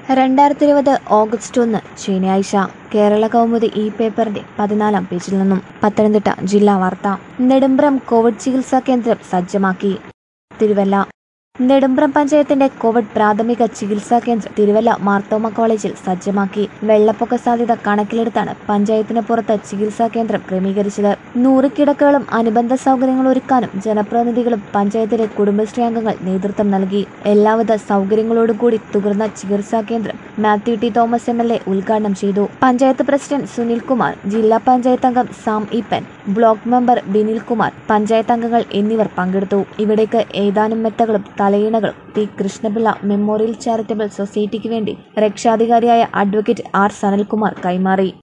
രണ്ടായിരത്തി ഇരുപത് ഓഗസ്റ്റ് ഒന്ന് ശനിയാഴ്ച കേരള കൗമുദി ഈ പേപ്പറിന്റെ പതിനാലാം പേജിൽ നിന്നും പത്തനംതിട്ട ജില്ലാ വാർത്ത നെടുമ്പ്രം കോവിഡ് ചികിത്സാ കേന്ദ്രം സജ്ജമാക്കി തിരുവല്ല നെടുമ്പ്രം പഞ്ചായത്തിന്റെ കോവിഡ് പ്രാഥമിക ചികിത്സാ കേന്ദ്രം തിരുവല്ല മാർത്തോമ കോളേജിൽ സജ്ജമാക്കി വെള്ളപ്പൊക്ക സാധ്യത കണക്കിലെടുത്താണ് പഞ്ചായത്തിന് പുറത്ത് ചികിത്സാ കേന്ദ്രം ക്രമീകരിച്ചത് നൂറ് കിടക്കകളും അനുബന്ധ സൗകര്യങ്ങൾ ഒരുക്കാനും ജനപ്രതിനിധികളും പഞ്ചായത്തിലെ കുടുംബശ്രീ അംഗങ്ങൾ നേതൃത്വം നൽകി എല്ലാവിധ സൗകര്യങ്ങളോടും കൂടി തുറന്ന ചികിത്സാ കേന്ദ്രം Mathew T Thomas M L A ഉദ്ഘാടനം ചെയ്തു പഞ്ചായത്ത് പ്രസിഡന്റ് സുനിൽ കുമാർ ജില്ലാ പഞ്ചായത്ത് അംഗം സാം ഈപ്പൻ ബ്ലോക്ക് മെമ്പർ ബിനിൽ കുമാർ പഞ്ചായത്ത് അംഗങ്ങൾ എന്നിവർ പങ്കെടുത്തു ഇവിടേക്ക് ഏതാനും മെത്തകളും തലയിണകളും പി കൃഷ്ണപിള്ള മെമ്മോറിയൽ ചാരിറ്റബിൾ സൊസൈറ്റിക്ക് വേണ്ടി രക്ഷാധികാരിയായ അഡ്വക്കേറ്റ് ആർ സനൽകുമാർ കൈമാറി